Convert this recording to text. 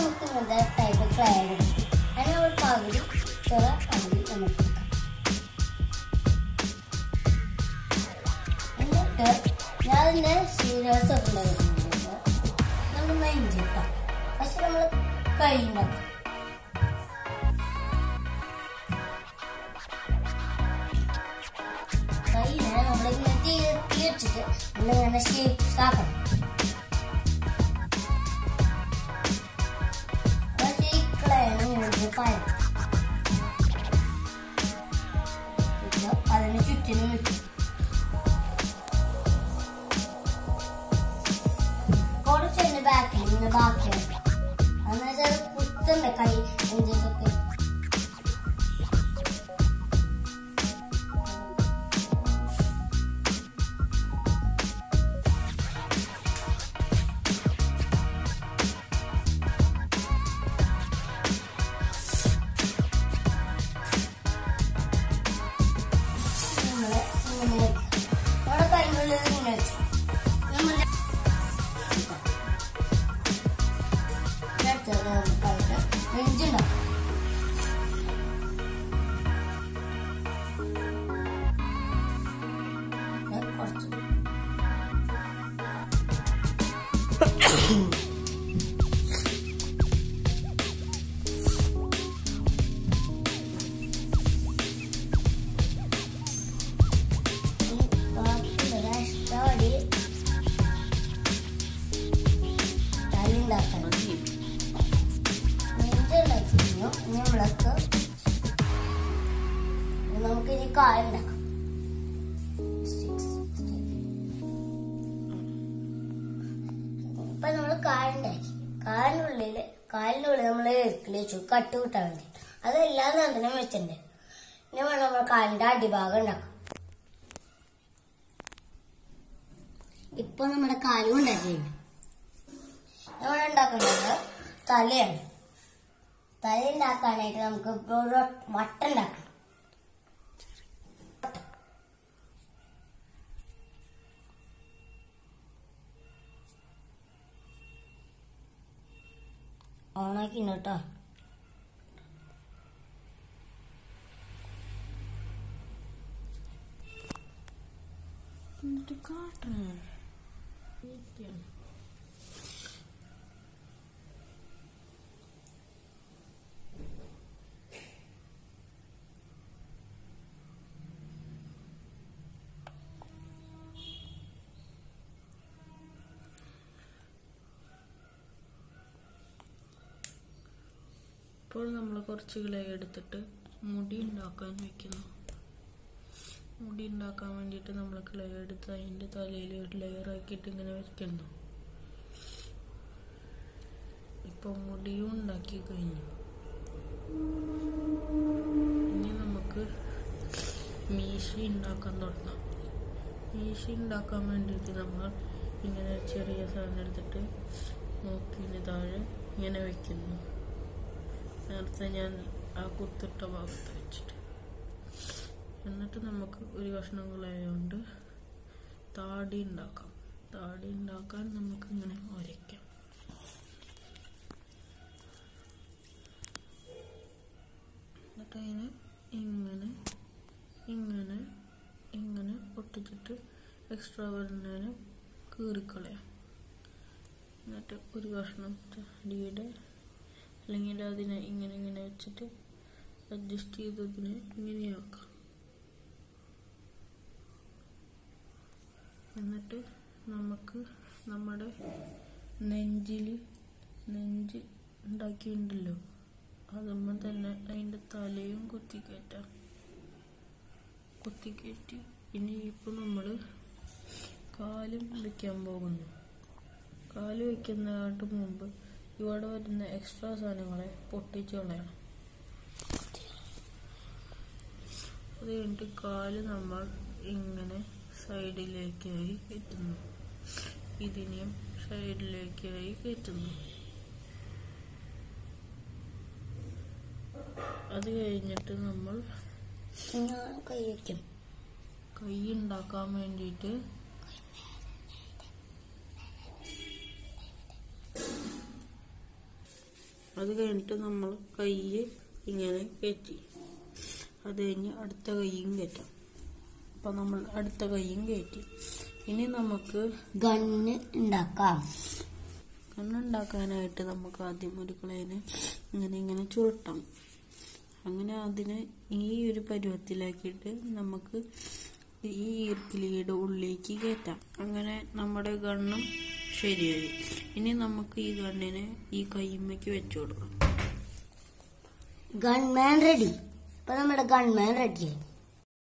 നമുക്ക് ഇങ്ങനത്തെ type clay എടുക്കും അതിന് നമ്മൾ പകുതി ചില പകുതി നമുക്ക് എടുക്കാം എന്നിട്ട് ഞാൻ അതിൻ്റെ സീരിയസ് ഒക്കെ ഉണ്ടായിരുന്നത് നമ്മൾ നെഞ്ചിട്ടാം പക്ഷെ നമ്മൾ കൈ ഉണ്ടാക്കാം കൈയിനെ നമ്മളിങ്ങനെ തീ തീ വെച്ചിട്ട് നമ്മളിങ്ങനെ ഷേപ്പ് ആക്കണം പക്ഷേ ഈ ക്ലേനെ ഇങ്ങനെ പരത്തും പിന്നെ അതിന് ചുറ്റിനും വെക്കും കുറച്ച് എന്റെ ബാക്കിൽ ഇങ്ങനെ ബാക്കിയാണ് എന്നുവെച്ചാൽ കുത്തണ്ട കൈ നെഞ്ചത്തൊക്കെ നമ്മള് ഇങ്ങനെ വെക്കും. നമ്മുടെ കൈകളിൽ ഇങ്ങനെ വെച്ചു നമ്മുടെ അടുത്തത് നമുക്കായിട്ട് നെഞ്ചുണ്ടാവും ഇത് കുറച്ച് ഈ ബാക്കിയുള്ള extra വടി തല്ലുണ്ടാക്കാൻ നെഞ്ചുണ്ടാക്കി കഴിഞ്ഞു ഇനി നമ്മളൊക്കെ നമുക്ക് ഇനി കാലുണ്ടാക്കാം ഇപ്പൊ നമ്മള് കാലുണ്ടാക്കി കാലിനുള്ളില് കാലിനുള്ളിൽ നമ്മൾ ഇറക്കിൽ വെച്ചു കട്ട് കൂട്ടാൻ വേണ്ടി അതെല്ലാ സാധനം വെച്ചിട്ടുണ്ട് ഇനി വേണം നമ്മൾ കാലിന്റെ അടിഭാഗം ഉണ്ടാക്കാം ഇപ്പൊ നമ്മുടെ കാലും ഉണ്ടാക്കി കഴിഞ്ഞു നമ്മൾ ഉണ്ടാക്കുന്നത് തലയാണ് തല ഉണ്ടാക്കാനായിട്ട് നമുക്ക് ഇപ്പൊ ഒരു വട്ടം ഉണ്ടാക്കണം ഓണാക്കി കേട്ടോ എന്നിട്ട് കാട്ടണേ ഇപ്പോൾ നമ്മൾ കുറച്ച് കിലോ എടുത്തിട്ട് മുടി ഉണ്ടാക്കാൻ വെക്കുന്നു മുടി ഉണ്ടാക്കാൻ വേണ്ടിയിട്ട് നമ്മൾ ക്ലേ എടുത്ത് അതിൻ്റെ തലയിൽ ഒരു ലെയർ ആക്കിയിട്ട് ഇങ്ങനെ വെക്കുന്നു ഇപ്പം മുടിയും ഉണ്ടാക്കി കഴിഞ്ഞു ഇനി നമുക്ക് മീശ ഉണ്ടാക്കാൻ തുടങ്ങാം മീശ ഉണ്ടാക്കാൻ വേണ്ടിയിട്ട് നമ്മൾ ഇങ്ങനെ ചെറിയ സാധനം എടുത്തിട്ട് നോക്കിന് താഴെ ഇങ്ങനെ വെക്കുന്നു നേരത്തെ ഞാൻ ആ കുത്തിട്ട ഭാഗത്ത് വെച്ചിട്ട് എന്നിട്ട് നമുക്ക് ഒരു കഷ്ണം കളയുകൊണ്ട് താടി ഉണ്ടാക്കാം താടി ഉണ്ടാക്കാൻ നമുക്ക് ഇങ്ങനെ ഒരയ്ക്കാം എന്നിട്ട് അതിനെ ഇങ്ങനെ ഇങ്ങനെ ഇങ്ങനെ ഒട്ടിച്ചിട്ട് എക്സ്ട്രാ വരുന്നതിന് കീറിക്കളയാം എന്നിട്ട് ഒരു കഷ്ണം താടിയുടെ അല്ലെങ്കിൽ അതിനെ ഇങ്ങനെ ഇങ്ങനെ വെച്ചിട്ട് അഡ്ജസ്റ്റ് ചെയ്തതിനെ ഇങ്ങനെയാക്കാം എന്നിട്ട് നമുക്ക് നമ്മുടെ നെഞ്ചിൽ നെഞ്ച് ഉണ്ടാക്കിയിട്ടുണ്ടല്ലോ അതുമ്പോൾ തന്നെ അതിൻ്റെ തലയും കുത്തിക്കയറ്റാം കുത്തിക്കയറ്റി ഇനി ഇപ്പോൾ നമ്മൾ കാലും വെക്കാൻ പോകുന്നു കാല് വെക്കുന്നതിനായിട്ട് മുമ്പ് ഇവിടെ വരുന്ന എക്സ്ട്രാ സാധനങ്ങളെ പൊട്ടിച്ച് കളയണം അത് കഴിഞ്ഞിട്ട് കാല് നമ്മൾ ഇങ്ങനെ സൈഡിലേക്കായി കയറ്റുന്നു ഇതിനെയും സൈഡിലേക്കായി കയറ്റുന്നു അത് കഴിഞ്ഞിട്ട് നമ്മൾ ഞാൻ കൈ വയ്ക്കും കൈ ഉണ്ടാക്കാൻ വേണ്ടിയിട്ട് അത് കഴിഞ്ഞിട്ട് നമ്മൾ കൈ ഇങ്ങനെ കയറ്റി അത് കഴിഞ്ഞ് അടുത്ത കൈയും കയറ്റാം അപ്പം നമ്മൾ അടുത്ത കൈയും കയറ്റി ഇനി നമുക്ക് ഗണ്ണ് ഉണ്ടാക്കാം കണ്ണുണ്ടാക്കാനായിട്ട് നമുക്ക് ആദ്യം ഒരു ക്ലേനെ ഇങ്ങനെ ഇങ്ങനെ ചുരുട്ടാം അങ്ങനെ അതിനെ ഈ ഒരു പരുവത്തിലാക്കിയിട്ട് നമുക്ക് ഈ ഈർക്കിലിയുടെ ഉള്ളിലേക്ക് കയറ്റാം അങ്ങനെ നമ്മുടെ ഗണ്ണും ശരിയായി ഇനി നമുക്ക് ഈ ഗണ്ണിനെ ഈ കൈമ്മയ്ക്ക് വെച്ചു കൊടുക്കാം ഗൺമാൻ റെഡി ഇപ്പൊ നമ്മുടെ ഗൺമാൻ റെഡിയായി